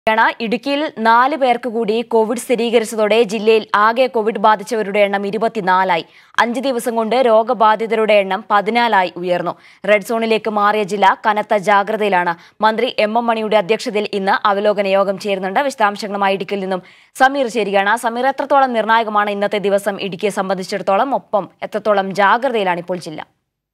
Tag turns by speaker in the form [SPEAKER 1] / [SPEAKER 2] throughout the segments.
[SPEAKER 1] ാണ് ഇടുക്കിയിൽ നാല് പേർക്ക് കൂടി കോവിഡ് സ്ഥിരീകരിച്ചതോടെ ജില്ലയിൽ ആകെ കോവിഡ് ബാധിച്ചവരുടെ എണ്ണം ഇരുപത്തിനാലായി അഞ്ച് ദിവസം കൊണ്ട് രോഗബാധിതരുടെ എണ്ണം പതിനാലായി ഉയർന്നു റെഡ് സോണിലേക്ക് മാറിയ ജില്ല കനത്ത ജാഗ്രതയിലാണ് മന്ത്രി എം എം മണിയുടെ അധ്യക്ഷതയിൽ ഇന്ന് അവലോകന യോഗം ചേരുന്നുണ്ട് വിശദാംശങ്ങളുമായി ഇടുക്കിയിൽ നിന്നും സമീർ ചേരുകയാണ് സമീർ എത്രത്തോളം നിർണായകമാണ് ഇന്നത്തെ ദിവസം ഇടുക്കിയെ സംബന്ധിച്ചിടത്തോളം ഒപ്പം എത്രത്തോളം ജാഗ്രതയിലാണ് ഇപ്പോൾ ജില്ല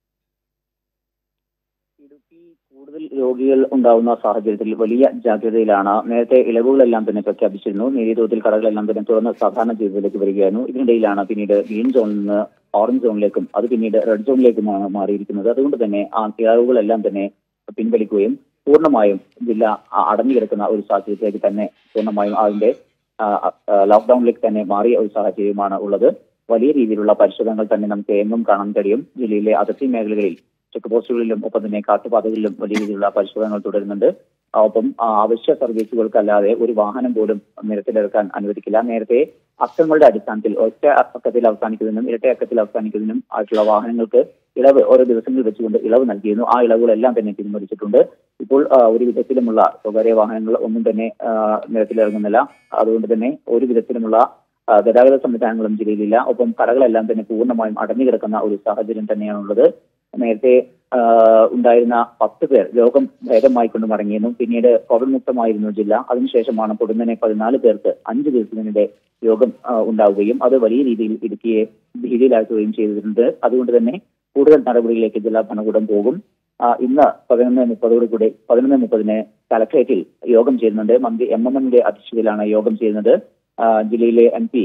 [SPEAKER 2] ഇടുക്കി കൂടുതൽ രോഗികൾ ഉണ്ടാവുന്ന സാഹചര്യത്തിൽ വലിയ ജാഗ്രതയിലാണ് നേരത്തെ ഇളവുകളെല്ലാം തന്നെ പ്രഖ്യാപിച്ചിരുന്നു നേരിയ തോതിൽ കടകളെല്ലാം തന്നെ തുറന്ന് സാധാരണ ജീവിതത്തിലേക്ക് വരികയായിരുന്നു ഇതിനിടയിലാണ് പിന്നീട് ഗ്രീൻ സോണിൽ നിന്ന് ഓറഞ്ച് സോണിലേക്കും അത് പിന്നീട് റെഡ് സോണിലേക്കുമാണ് മാറിയിരിക്കുന്നത് അതുകൊണ്ട് തന്നെ ആ ഇളവുകളെല്ലാം തന്നെ പിൻവലിക്കുകയും പൂർണ്ണമായും ജില്ല ആ, അടഞ്ഞു കിടക്കുന്ന ഒരു സാഹചര്യത്തിലേക്ക് തന്നെ പൂർണ്ണമായും അതിന്റെ ആ, ആ, ലോക്ക്ഡൌണിലേക്ക് തന്നെ മാറിയ ഒരു സാഹചര്യമാണ് ഉള്ളത് വലിയ രീതിയിലുള്ള പരിശോധനകൾ തന്നെ നമുക്ക് എങ്ങും കാണാൻ കഴിയും ജില്ലയിലെ അതിർത്തി മേഖലകളിൽ ചെക്ക് പോസ്റ്റുകളിലും ഒപ്പം തന്നെ കാട്ടുപാതകളിലും വലിയ രീതിയിലുള്ള പരിശോധനകൾ തുടരുന്നുണ്ട് ആ, ഒപ്പം ആ, അവശ്യ സർവീസുകൾക്കല്ലാതെ ഒരു വാഹനം പോലും നിരത്തിലിറക്കാൻ അനുവദിക്കില്ല നേരത്തെ അക്കങ്ങളുടെ അടിസ്ഥാനത്തിൽ ഒറ്റ അക്കത്തിൽ അവസാനിക്കുന്നതിനും ഇരട്ട അക്കത്തിൽ അവസാനിക്കുന്നതിനും ആയിട്ടുള്ള വാഹനങ്ങൾക്ക് ഇളവ് ഓരോ ദിവസങ്ങളിൽ വെച്ചുകൊണ്ട് ഇളവ് നൽകിയിരുന്നു ആ ഇളവുകളെല്ലാം തന്നെ പിൻവലിച്ചിട്ടുണ്ട് ഇപ്പോൾ ആ, ഒരു വിധത്തിലുമുള്ള സ്വകാര്യ വാഹനങ്ങൾ ഒന്നും തന്നെ ആ, നിരത്തിലിറങ്ങുന്നില്ല അതുകൊണ്ട് തന്നെ ഒരു വിധത്തിലുമുള്ള ആ, ഗതാഗത സംവിധാനങ്ങളും ജില്ലയിലില്ല ഒപ്പം കടകളെല്ലാം തന്നെ പൂർണ്ണമായും അടഞ്ഞു കിടക്കുന്ന ഒരു സാഹചര്യം തന്നെയാണുള്ളത് നേരത്തെ ആ, ഉണ്ടായിരുന്ന പത്ത് പേർ രോഗം ഭേദമായിക്കൊണ്ട് മടങ്ങിയെന്നും പിന്നീട് കോവിഡ് മുക്തമായിരുന്നു ജില്ല അതിനുശേഷമാണ് പൊടുന്നനെ പതിനാല് പേർക്ക് അഞ്ച് ദിവസത്തിനിടെ രോഗം ആ, ഉണ്ടാവുകയും അത് വലിയ രീതിയിൽ ഇടുക്കിയെ ഭീതിയിലാക്കുകയും ചെയ്തിട്ടുണ്ട് അതുകൊണ്ട് തന്നെ കൂടുതൽ നടപടികളിലേക്ക് ജില്ലാ ഭരണകൂടം പോകും ആ, ഇന്ന് പതിനൊന്ന് മുപ്പതോടു കൂടി പതിനൊന്ന് മുപ്പതിന് കലക്ടറേറ്റിൽ യോഗം ചേരുന്നുണ്ട് മന്ത്രി എം എം എമ്മിന്റെ അധ്യക്ഷതയിലാണ് യോഗം ചെയ്യുന്നത് ആ, ജില്ലയിലെ M P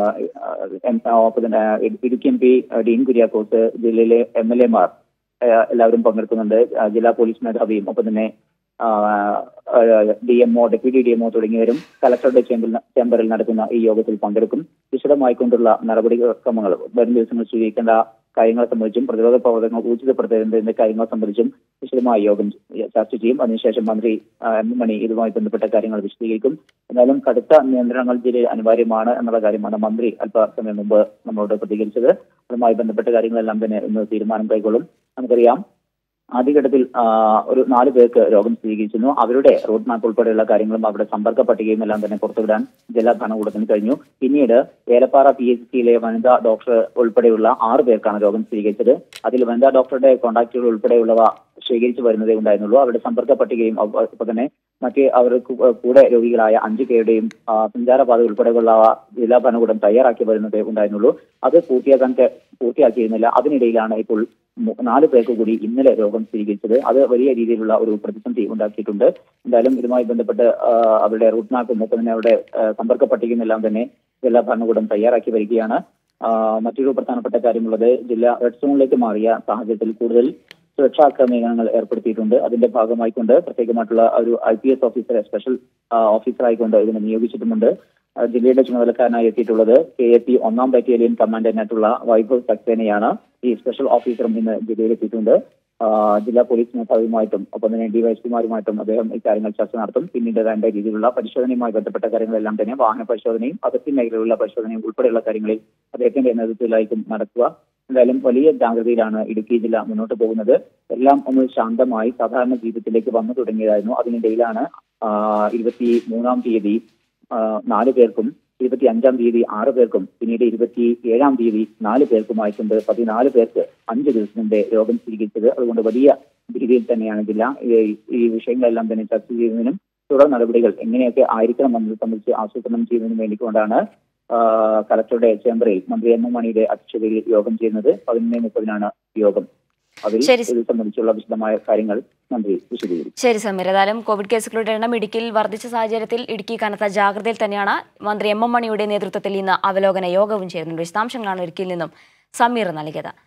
[SPEAKER 2] Idukki M P Dean Kuriakose ജില്ലയിലെ എം എൽ എമാർ എല്ലാവരും പങ്കെടുക്കുന്നുണ്ട് ആ, ജില്ലാ പോലീസ് മേധാവിയും ഒപ്പം തന്നെ D MO deputy D MO തുടങ്ങിയവരും കലക്ടറുടെ ചേംബറിൽ ചേംബറിൽ നടക്കുന്ന ഈ യോഗത്തിൽ പങ്കെടുക്കും വിശദമായിക്കൊണ്ടുള്ള നടപടിക്രമങ്ങൾ വരും ദിവസങ്ങളിൽ സ്വീകരിക്കേണ്ട കാര്യങ്ങളെ സംബന്ധിച്ചും പ്രതിരോധ പ്രവർത്തനങ്ങൾ ഊർജിതപ്പെടുത്തേണ്ടതിന്റെ കാര്യങ്ങളെ സംബന്ധിച്ചും വിശദമായ യോഗം ചർച്ച ചെയ്യും അതിനുശേഷം മന്ത്രി ആ, എം എം മണി ഇതുമായി ബന്ധപ്പെട്ട കാര്യങ്ങൾ വിശദീകരിക്കും എന്നാലും കടുത്ത നിയന്ത്രണങ്ങൾ ജില്ലയിൽ അനിവാര്യമാണ് എന്നുള്ള കാര്യമാണ് മന്ത്രി അല്പസമയം മുമ്പ് നമ്മളോട് പ്രതികരിച്ചത് അതുമായി ബന്ധപ്പെട്ട കാര്യങ്ങളെല്ലാം തന്നെ ഇന്ന് തീരുമാനം കൈക്കൊള്ളും നമുക്കറിയാം ആദ്യഘട്ടത്തിൽ ആ, ഒരു നാല് പേർക്ക് രോഗം സ്ഥിരീകരിച്ചിരുന്നു അവരുടെ റൂട്ട് മാപ്പ് ഉൾപ്പെടെയുള്ള കാര്യങ്ങളും അവരുടെ സമ്പർക്ക പട്ടികയും എല്ലാം തന്നെ പുറത്തുവിടാൻ ജില്ലാ ഭരണകൂടത്തിന് കഴിഞ്ഞു പിന്നീട് ഏലപ്പാറ പി എച്ച് സിയിലെ വനിതാ ഡോക്ടർ ഉൾപ്പെടെയുള്ള ആറ് പേർക്കാണ് രോഗം സ്ഥിരീകരിച്ചത് അതിൽ വനിതാ ഡോക്ടറുടെ കോൺടാക്റ്റുകൾ ഉൾപ്പെടെയുള്ളവ ശേഖരിച്ചു വരുന്നതേ ഉണ്ടായിരുന്നുള്ളൂ അവരുടെ സമ്പർക്ക പട്ടികയും ഒപ്പ- ഒപ്പം തന്നെ മറ്റ് അവർക്ക് കൂടെ രോഗികളായ അഞ്ചു പേരുടെയും ആ, സഞ്ചാരപാത ഉൾപ്പെടെയുള്ള ജില്ലാ ഭരണകൂടം തയ്യാറാക്കി വരുന്നതേ ഉണ്ടായിരുന്നുള്ളൂ അത് പൂർത്തിയാക്കാൻ ക- പൂർത്തിയാക്കിയിരുന്നില്ല അതിനിടയിലാണ് ഇപ്പോൾ മു- നാല് പേർക്ക് കൂടി ഇന്നലെ രോഗം സ്ഥിരീകരിച്ചത് അത് വലിയ രീതിയിലുള്ള ഒരു പ്രതിസന്ധി ഉണ്ടാക്കിയിട്ടുണ്ട് എന്തായാലും ഇതുമായി ബന്ധപ്പെട്ട് ആ, അവരുടെ റൂട്ട് മാപ്പും ഒപ്പം തന്നെ അവരുടെ ആ, സമ്പർക്ക പട്ടികയും എല്ലാം തന്നെ ജില്ലാ ഭരണകൂടം തയ്യാറാക്കി വരികയാണ് ആ, മറ്റൊരു പ്രധാനപ്പെട്ട കാര്യമുള്ളത് ജില്ല റെഡ് സോണിലേക്ക് മാറിയ സാഹചര്യത്തിൽ കൂടുതൽ സുരക്ഷാ ക്രമീകരണങ്ങൾ ഏർപ്പെടുത്തിയിട്ടുണ്ട് അതിന്റെ ഭാഗമായിക്കൊണ്ട് പ്രത്യേകമായിട്ടുള്ള ഒരു ഐ പി എസ് ഓഫീസറെ സ്പെഷ്യൽ ആ, ഓഫീസറായിക്കൊണ്ട് ഇതിനെ നിയോഗിച്ചിട്ടുമുണ്ട് ആ, ജില്ലയുടെ ചുമതലക്കാരനായി എത്തിയിട്ടുള്ളത് കെ എ പി ഒന്നാം ബറ്റാലിയൻ കമാൻഡന്റായിട്ടുള്ള വൈഭവ് സക്സേനയാണ് ഈ സ്പെഷ്യൽ ഓഫീസറും ഇന്ന് ജില്ലയിൽ എത്തിയിട്ടുണ്ട് ആ, ജില്ലാ പോലീസ് മേധാവിയുമായിട്ടും ഒപ്പം തന്നെ ഡിവൈഎസ്പിമാരുമായിട്ടും അദ്ദേഹം ഇക്കാര്യങ്ങൾ ചർച്ച നടത്തും പിന്നീട് വേണ്ട രീതിയിലുള്ള പരിശോധനയുമായി ബന്ധപ്പെട്ട കാര്യങ്ങളെല്ലാം തന്നെ വാഹന പരിശോധനയും അതിർത്തി മേഖലയിലുള്ള പരിശോധനയും ഉൾപ്പെടെയുള്ള കാര്യങ്ങളിൽ അദ്ദേഹത്തിന്റെ നേതൃത്വത്തിലായിരിക്കും നടക്കുക എന്തായാലും വലിയ ജാഗ്രതയിലാണ് ഇടുക്കി ജില്ല മുന്നോട്ട് പോകുന്നത് എല്ലാം ഒന്ന് ശാന്തമായി സാധാരണ ജീവിതത്തിലേക്ക് വന്നു തുടങ്ങിയതായിരുന്നു അതിനിടയിലാണ് ആ, ഇരുപത്തി മൂന്നാം തീയതി ആ, നാല് പേർക്കും ഇരുപത്തി അഞ്ചാം തീയതി ആറ് പേർക്കും പിന്നീട് ഇരുപത്തി ഏഴാം തീയതി നാല് പേർക്കുമായിട്ടുണ്ട് പതിനാല് പേർക്ക് അഞ്ച് ദിവസത്തിന്റെ രോഗം സ്ഥിരീകരിച്ചത് അതുകൊണ്ട് വലിയ ഭീതിയിൽ തന്നെയാണ് ജില്ല ഈ- ഈ വിഷയങ്ങളെല്ലാം തന്നെ ചർച്ച ചെയ്യുന്നതിനും തുടർ നടപടികൾ എങ്ങനെയൊക്കെ ആയിരിക്കണം എന്നത് സംബന്ധിച്ച് ആസൂത്രണം ചെയ്യുന്നതിനും വേണ്ടിക്കൊണ്ടാണ് ആ, കലക്ടറുടെ ചേംബറിൽ മന്ത്രി എം എം മണിയുടെ അധ്യക്ഷതയിൽ യോഗം ചെയ്യുന്നത് പതിനൊന്ന് മുപ്പതിനാണ് യോഗം അതിൽ
[SPEAKER 1] ശരി.
[SPEAKER 2] ഇത് സംബന്ധിച്ചുള്ള വിശദമായ കാര്യങ്ങൾ മന്ത്രി വിശദീകരിക്കും
[SPEAKER 1] ശരി സമീർ ഏതായാലും കോവിഡ് കേസുകളുടെ എണ്ണം ഇടുക്കിയിൽ വർദ്ധിച്ച സാഹചര്യത്തിൽ ഇടുക്കി കനത്ത ജാഗ്രതയിൽ തന്നെയാണ് മന്ത്രി എം എം മണിയുടെ നേതൃത്വത്തിൽ ഇന്ന് അവലോകന യോഗവും ചേരുന്നുണ്ട് വിശദാംശങ്ങളാണ് ഇടുക്കിയിൽ നിന്നും സമീർ നൽകിയത്